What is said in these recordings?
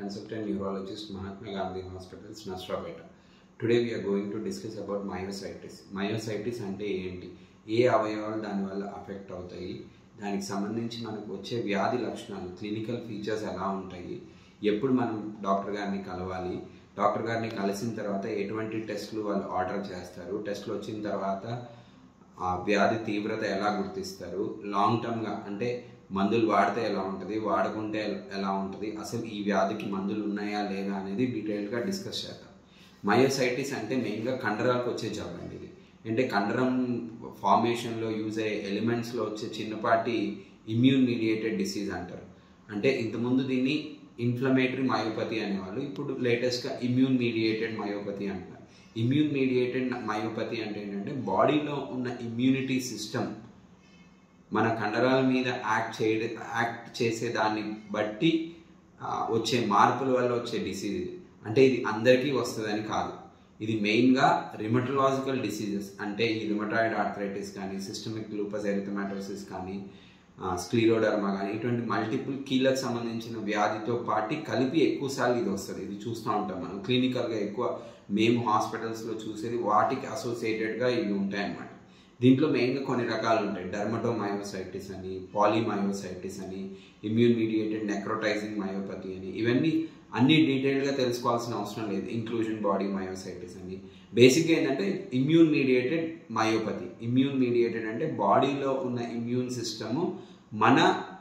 consultant neurologist Mahatma Gandhi Hospitals, Nasrapeta. Today we are going to discuss about myositis. myositis అంటే ఏంటి ఏ అవయవాలు దానివల్ల affect అవుతాయి దానికి సంబంధించి మనకు వచ్చే వ్యాధి లక్షణాలు క్లినికల్ ఫీచర్స్ ఎలా ఉంటాయి ఎప్పుడు మనం డాక్టర్ గారిని కలవాలి డాక్టర్ గారిని కలిసిన తర్వాత ఎటువంటి టెస్టులు వాళ్ళు ఆర్డర్ చేస్తారు టెస్టులు వచ్చిన తర్వాత ఆ వ్యాధి తీవ్రత ఎలా గుర్తిస్తారు లాంగ్ టర్మ్గా అంటే మందులు వాడితే ఎలా ఉంటుంది వాడకుంటే ఎలా ఉంటుంది అసలు ఈ వ్యాధికి మందులు ఉన్నాయా లేదా అనేది డీటెయిల్గా డిస్కస్ చేద్దాం మయోసైటిస్ అంటే మెయిన్గా కండరాలకు వచ్చే జబ్బు అండి ఇది అంటే కండరం ఫార్మేషన్లో యూజ్ అయ్యే ఎలిమెంట్స్లో వచ్చే చిన్నపాటి ఇమ్యూన్ మీడియేటెడ్ డిసీజ్ అంటారు అంటే ఇంతకుముందు దీన్ని ఇన్ఫ్లమేటరీ మయోపతి అనేవాళ్ళు ఇప్పుడు లేటెస్ట్గా ఇమ్యూన్ మీడియేటెడ్ మయోపతి అంటున్నారు ఇమ్యూన్ మీడియేటెడ్ మయోపతి అంటే ఏంటంటే బాడీలో ఉన్న ఇమ్యూనిటీ సిస్టమ్ మన కండరాల మీద యాక్ట్ చే యాక్ట్ చేసే దాన్ని బట్టి వచ్చే మార్పుల వల్ల వచ్చే డిసీజ్ ఇది అంటే ఇది అందరికీ వస్తుందని కాదు ఇది మెయిన్గా రిమటలాజికల్ డిసీజెస్ అంటే ఈ రిమటాయిడ్ ఆర్థరైటిస్ కానీ సిస్టమిక్ లూపస్ ఎరిథమాటోసిస్ కానీ స్క్లీరోడర్మా కానీ ఇటువంటి మల్టిపుల్ కీళ్ళకు సంబంధించిన వ్యాధితో పాటు కలిపి ఎక్కువసార్లు ఇది వస్తుంది ఇది చూస్తూ ఉంటాం మనం క్లినికల్గా ఎక్కువ మేము హాస్పిటల్స్లో చూసేది వాటికి అసోసియేటెడ్గా ఇవి ఉంటాయన్నమాట దీంట్లో మెయిన్గా కొన్ని రకాలు ఉంటాయి డర్మటోమయోసైటిస్ అని పాలిమయోసైటిస్ అని ఇమ్యూన్ మీడియేటెడ్ నెక్రోటైజింగ్ మయోపతి అని ఇవన్నీ అన్ని డీటెయిల్గా తెలుసుకోవాల్సిన అవసరం లేదు ఇంక్లూజన్ బాడీ మయోసైటిస్ అని బేసిక్గా ఏంటంటే immune mediated myopathy immune mediated అంటే బాడీలో ఉన్న ఇమ్యూన్ సిస్టము మన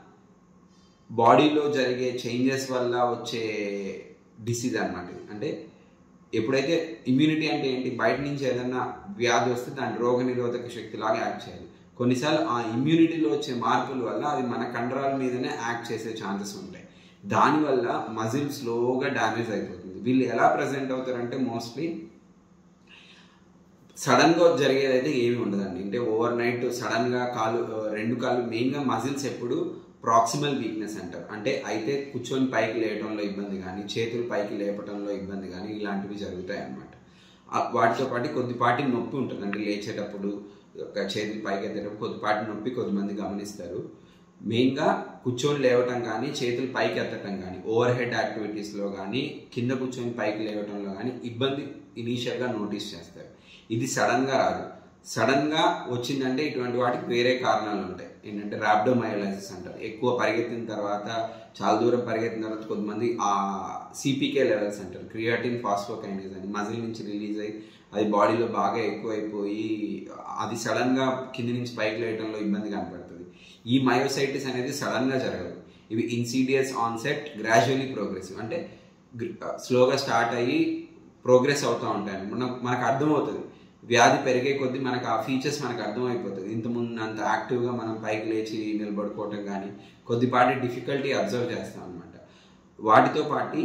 బాడీలో జరిగే చేంజెస్ వల్ల వచ్చే డిసీజ్ అనమాట అంటే ఎప్పుడైతే ఇమ్యూనిటీ అంటే ఏంటి బయట నుంచి ఏదైనా వ్యాధి వస్తే దాని రోగ నిరోధక శక్తిలాగా యాక్ట్ చేయాలి కొన్నిసార్లు ఆ ఇమ్యూనిటీలో వచ్చే మార్పుల వల్ల అది మన కండరాల మీదనే యాక్ట్ చేసే ఛాన్సెస్ ఉంటాయి దానివల్ల మజిల్ స్లోగా డ్యామేజ్ అయిపోతుంది వీళ్ళు ఎలా ప్రజెంట్ అవుతారంటే మోస్ట్లీ సడన్గా జరిగేది అయితే ఏమి ఉండదండి అంటే ఓవర్ నైట్ సడన్గా కాలు రెండు కాళ్ళు మెయిన్గా మజిల్స్ ఎప్పుడు ప్రాక్సిమల్ వీక్నెస్ అంటారు అంటే అయితే కూర్చొని పైకి లేయటంలో ఇబ్బంది కానీ చేతులు పైకి లేపటంలో ఇబ్బంది కానీ ఇలాంటివి జరుగుతాయి అన్నమాట వాటితో పాటు కొద్దిపాటి నొప్పి ఉంటుంది అంటే లేచేటప్పుడు చేతులు పైకి ఎత్తేటప్పుడు కొద్దిపాటి నొప్పి కొద్దిమంది గమనిస్తారు మెయిన్గా కూర్చొని లేవటం కానీ చేతులు పైకి ఎత్తటం కానీ ఓవర్ హెడ్ యాక్టివిటీస్లో కానీ కింద కూర్చొని పైకి లేవటంలో కానీ ఇబ్బంది ఇనీషియల్గా నోటీస్ చేస్తారు ఇది సడన్గా రాదు సడన్గా వచ్చిందంటే ఇటువంటి వాటికి వేరే కారణాలు ఉంటాయి ఏంటంటే ర్యాబ్డోమయోలైసిస్ అంటారు ఎక్కువ పరిగెత్తిన తర్వాత చాలా దూరం పరిగెత్తిన తర్వాత కొంతమంది ఆ సిపికే లెవెల్స్ అంటారు క్రియాటిన్ ఫాస్ఫోకైనేజ్ అని మజిల్ నుంచి రిలీజ్ అయ్యి అది బాడీలో బాగా ఎక్కువైపోయి అది సడన్గా కింది నుంచి పైకి లేయడంలో ఇబ్బంది కనపడుతుంది ఈ మయోసైటిస్ అనేది సడన్గా జరగదు ఇవి ఇన్సీడియస్ ఆన్సెట్ గ్రాడ్యువలీ ప్రోగ్రెసివ్ అంటే స్లోగా స్టార్ట్ అయ్యి ప్రోగ్రెస్ అవుతూ ఉంటాయి మనకు మనకు అర్థమవుతుంది వ్యాధి పెరిగే కొద్దీ మనకు ఆ ఫీచర్స్ మనకు అర్థమైపోతుంది ఇంతకుముందు అంత యాక్టివ్గా మనం పైకి లేచి నిలబడుకోవటం కానీ కొద్దిపాటి డిఫికల్టీ అబ్జర్వ్ చేస్తాం అనమాట వాటితో పాటు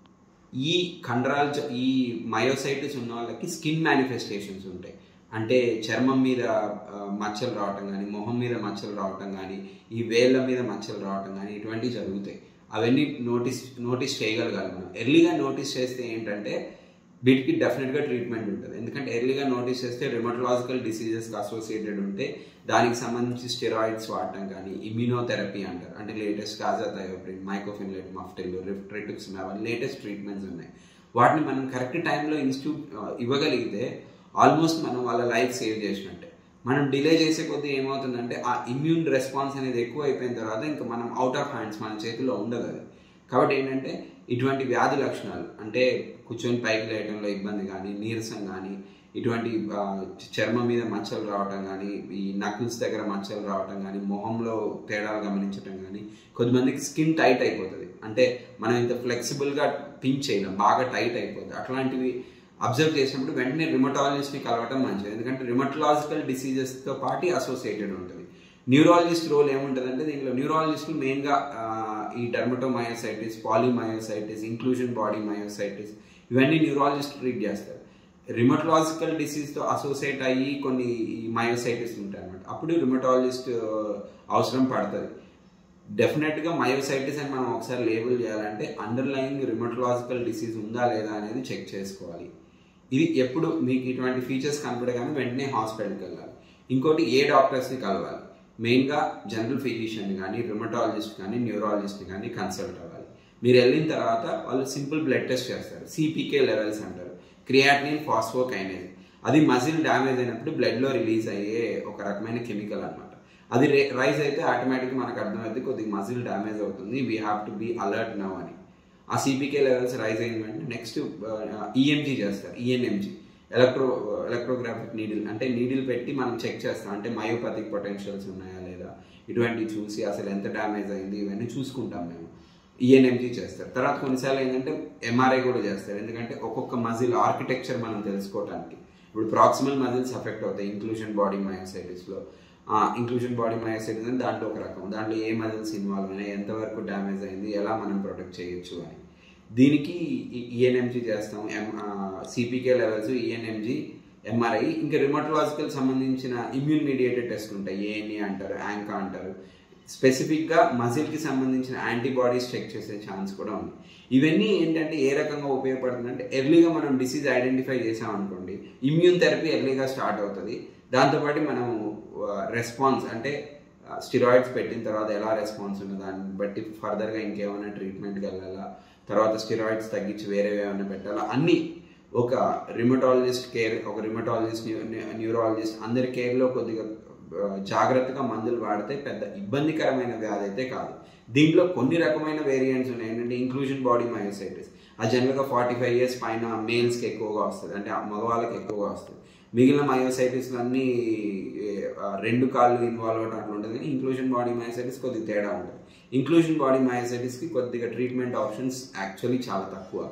ఈ కండరాలు ఈ మయోసైటిస్ ఉన్న వాళ్ళకి స్కిన్ మేనిఫెస్టేషన్స్ ఉంటాయి అంటే చర్మం మీద మచ్చలు రావటం కానీ మొహం మీద మచ్చలు రావటం కానీ ఈ వేళ్ళ మీద మచ్చలు రావటం కానీ ఇటువంటివి జరుగుతాయి అవన్నీ నోటీస్ నోటీస్ చేయగలగాలి మనం ఎర్లీగా నోటీస్ చేస్తే ఏంటంటే వీటికి డెఫినెట్గా ట్రీట్మెంట్ ఉంటుంది ఎందుకంటే ఎర్లీగా నోటీస్ చేస్తే రిమటలాజికల్ డిసీజెస్కి అసోసియేటెడ్ ఉంటే దానికి సంబంధించి స్టెరాయిడ్స్ వాడటం కానీ ఇమ్యూనోథెరపీ అంటారు అంటే లేటెస్ట్ కాజాథయోప్రిన్ మైకోఫిన్లెట్ మఫ్టెల్ రిఫ్ట్రిటిక్స్ అవన్నీ లేటెస్ట్ ట్రీట్మెంట్స్ ఉన్నాయి వాటిని మనం కరెక్ట్ టైంలో ఇన్స్టిట్యూట్ ఇవ్వగలిగితే ఆల్మోస్ట్ మనం వాళ్ళ లైఫ్ సేవ్ చేసినట్టే మనం డిలే చేసే కొద్దీ ఏమవుతుందంటే ఆ ఇమ్యూన్ రెస్పాన్స్ అనేది ఎక్కువ అయిపోయిన తర్వాత ఇంకా మనం అవుట్ ఆఫ్ హ్యాండ్స్ మన చేతిలో ఉండదు అది కాబట్టి ఏంటంటే ఇటువంటి వ్యాధి లక్షణాలు అంటే కూర్చొని పైకి లేయడంలో ఇబ్బంది కానీ నీరసం కానీ ఇటువంటి చర్మం మీద మచ్చలు రావటం కానీ ఈ నకిల్స్ దగ్గర మచ్చలు రావటం కానీ మొహంలో తేడాలు గమనించడం కానీ కొద్దిమందికి స్కిన్ టైట్ అయిపోతుంది అంటే మనం ఇంత ఫ్లెక్సిబుల్గా పింక్ చేయలేం బాగా టైట్ అయిపోతుంది అట్లాంటివి అబ్జర్వ్ చేసినప్పుడు వెంటనే రిమటాలజిస్ట్ని కలవటం మంచిది ఎందుకంటే రిమటలాజికల్ డిసీజెస్తో పాటు అసోసియేటెడ్ ఉంటుంది న్యూరాలజిస్ట్ రోల్ ఏముంటుందంటే దీంట్లో న్యూరాలజిస్టులు మెయిన్గా ఈ dermatomyositis polymyositis inclusion body myositis ఇవన్నీ న్యూరాలజిస్ట్ ట్రీట్ చేస్తారు రిమటలాజికల్ డిసీజ్తో అసోసియేట్ అయ్యి కొన్ని మయోసైటిస్ ఉంటాయి అనమాట అప్పుడు రిమటాలజిస్ట్ అవసరం పడుతుంది డెఫినెట్గా మయోసైటిస్ అని మనం ఒకసారి లేబుల్ చేయాలంటే అండర్లైన్ రిమటలాజికల్ డిసీజ్ ఉందా లేదా అనేది చెక్ చేసుకోవాలి ఇది ఎప్పుడు మీకు ఇటువంటి ఫీచర్స్ కనపడగానే వెంటనే హాస్పిటల్కి వెళ్ళాలి ఇంకోటి ఏ డాక్టర్స్ని కలవాలి మెయిన్గా జనరల్ ఫిజిషియన్ కానీ రిమటాలజిస్ట్ కానీ న్యూరాలజిస్ట్ కానీ కన్సల్ట్ అవ్వాలి మీరు వెళ్ళిన తర్వాత వాళ్ళు సింపుల్ బ్లడ్ టెస్ట్ చేస్తారు సిపికే లెవెల్స్ అంటారు క్రియాటినిన్ ఫాస్ఫోకైనేజ్ అది మజిల్ డ్యామేజ్ అయినప్పుడు బ్లడ్లో రిలీజ్ అయ్యే ఒక రకమైన కెమికల్ అనమాట అది రైజ్ అయితే ఆటోమేటిక్గా మనకు అర్థమైతే కొద్దిగా మజిల్ డ్యామేజ్ అవుతుంది we have to be alert now అని ఆ సిపికే లెవెల్స్ రైజ్ అయిన వెంటనే నెక్స్ట్ ఈఎంజీ చేస్తారు ఈఎన్ఎంజీ ఎలక్ట్రో ఎలక్ట్రోగ్రాఫిక్ నీడిల్ అంటే నీడిల్ పెట్టి మనం చెక్ చేస్తాం అంటే మయోపతిక్ పొటెన్షియల్స్ ఉన్నాయా లేదా ఇటువంటివి చూసి అసలు ఎంత డ్యామేజ్ అయింది ఇవన్నీ చూసుకుంటాం మేము ఈఎన్ఎంజీ చేస్తారు తర్వాత కొన్నిసార్లు ఏంటంటే ఎంఆర్ఐ కూడా చేస్తారు ఎందుకంటే ఒక్కొక్క మజిల్ ఆర్కిటెక్చర్ మనం తెలుసుకోవడానికి ఇప్పుడు ప్రాక్సిమల్ మజిల్స్ అఫెక్ట్ అవుతాయి ఇంక్లూషన్ బాడీ మయోసైటిస్లో ఇంక్లూషన్ బాడీ మయోసైటిస్ అని దాంట్లో ఒక రకం దాంట్లో ఏ మజిల్స్ ఇన్వాల్వ్ అయినాయి ఎంతవరకు డ్యామేజ్ అయింది ఎలా మనం ప్రొటెక్ట్ చేయొచ్చు అని దీనికి ఈఎన్ఎంజీ చేస్తాం ఎం సిపికే లెవెల్స్ ఈఎన్ఎంజీ ఎంఆర్ఐ ఇంకా రిమోటలాజికల్ సంబంధించిన ఇమ్యూన్ మీడియేటెడ్ టెస్ట్ ఉంటాయి ఏఎన్ఈ అంటారు యాంకా అంటారు స్పెసిఫిక్గా మజిల్కి సంబంధించిన యాంటీబాడీస్ చెక్ చేసే ఛాన్స్ కూడా ఉంది ఇవన్నీ ఏంటంటే ఏ రకంగా ఉపయోగపడుతుందంటే ఎర్లీగా మనం డిసీజ్ ఐడెంటిఫై చేసామనుకోండి ఇమ్యూన్ థెరపీ ఎర్లీగా స్టార్ట్ అవుతుంది దాంతోపాటు మనం రెస్పాన్స్ అంటే స్టిరాయిడ్స్ పెట్టిన తర్వాత ఎలా రెస్పాన్స్ ఉంది దాన్ని బట్టి ఫర్దర్గా ఇంకేమైనా ట్రీట్మెంట్కి వెళ్ళాలా తర్వాత స్టిరాయిడ్స్ తగ్గించి వేరే ఏమైనా పెట్టాలా అన్నీ ఒక రిమటాలజిస్ట్ కేర్ ఒక రిమటాలజిస్ట్ న్యూరాలజిస్ట్ అందరి కేర్లో కొద్దిగా జాగ్రత్తగా మందులు వాడితే పెద్ద ఇబ్బందికరమైన వ్యాధి అయితే కాదు దీంట్లో కొన్ని రకమైన వేరియంట్స్ ఉన్నాయి ఏంటంటే ఇంక్లూజన్ బాడీ మయోసైటిస్ అది జనరల్గా ఫార్టీ ఫైవ్ ఇయర్స్ పైన మేల్స్కి ఎక్కువగా వస్తుంది అంటే మగవాళ్ళకి ఎక్కువగా వస్తుంది మిగిలిన మయోసైటిస్ అన్నీ రెండు కాళ్ళు ఇన్వాల్వ్ అవడం అట్లా ఉంటుంది కానీ ఇంక్లూజన్ బాడీ మయోసైటిస్ కొద్దిగా తేడా ఉంటుంది ఇంక్లూజన్ బాడీ మయోసైటిస్కి కొద్దిగా ట్రీట్మెంట్ ఆప్షన్స్ యాక్చువల్లీ చాలా తక్కువ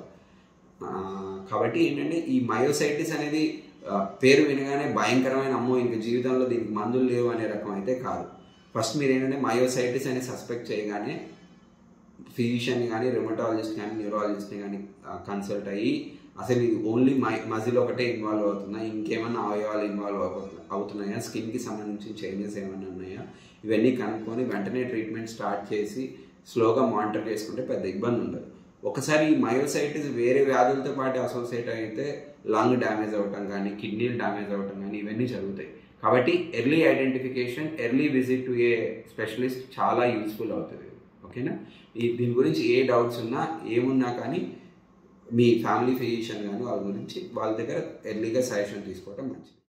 కాబట్టి ఏంటంటే ఈ మయోసైటిస్ అనేది పేరు వినగానే భయంకరమైన అమ్మో ఇంక జీవితంలో దీనికి మందులు లేవు అనే రకం అయితే కాదు ఫస్ట్ మీరు ఏంటంటే మయోసైటిస్ అని సస్పెక్ట్ చేయగానే ఫిజిషియన్ కానీ రిమటాలజిస్ట్ కానీ న్యూరాలజిస్ట్ని కానీ కన్సల్ట్ అయ్యి అసలు ఇది ఓన్లీ మై మజిల్ ఒకటే ఇన్వాల్వ్ అవుతుందా ఇంకేమన్నా అవయవాలు ఇన్వాల్వ్ అవుతున్నాయా స్కిన్కి సంబంధించిన చేంజెస్ ఏమైనా ఉన్నాయా ఇవన్నీ కనుక్కొని వెంటనే ట్రీట్మెంట్ స్టార్ట్ చేసి స్లోగా మానిటర్ చేసుకుంటే పెద్ద ఇబ్బంది ఉండదు ఒకసారి ఈ మయోసైటిస్ వేరే వ్యాధులతో పాటు అసోసియేట్ అయితే లంగ్ డ్యామేజ్ అవ్వటం కానీ కిడ్నీలు డ్యామేజ్ అవ్వటం కానీ ఇవన్నీ జరుగుతాయి కాబట్టి early identification early visit to a specialist చాలా యూస్ఫుల్ అవుతుంది ఓకేనా ఈ దీని గురించి ఏ డౌట్స్ ఉన్నా ఏమున్నా కానీ మీ ఫ్యామిలీ ఫిజిషియన్ కానీ వాళ్ళ గురించి వాళ్ళ దగ్గర ఎర్లీగా సజెషన్ తీసుకోవడం మంచిది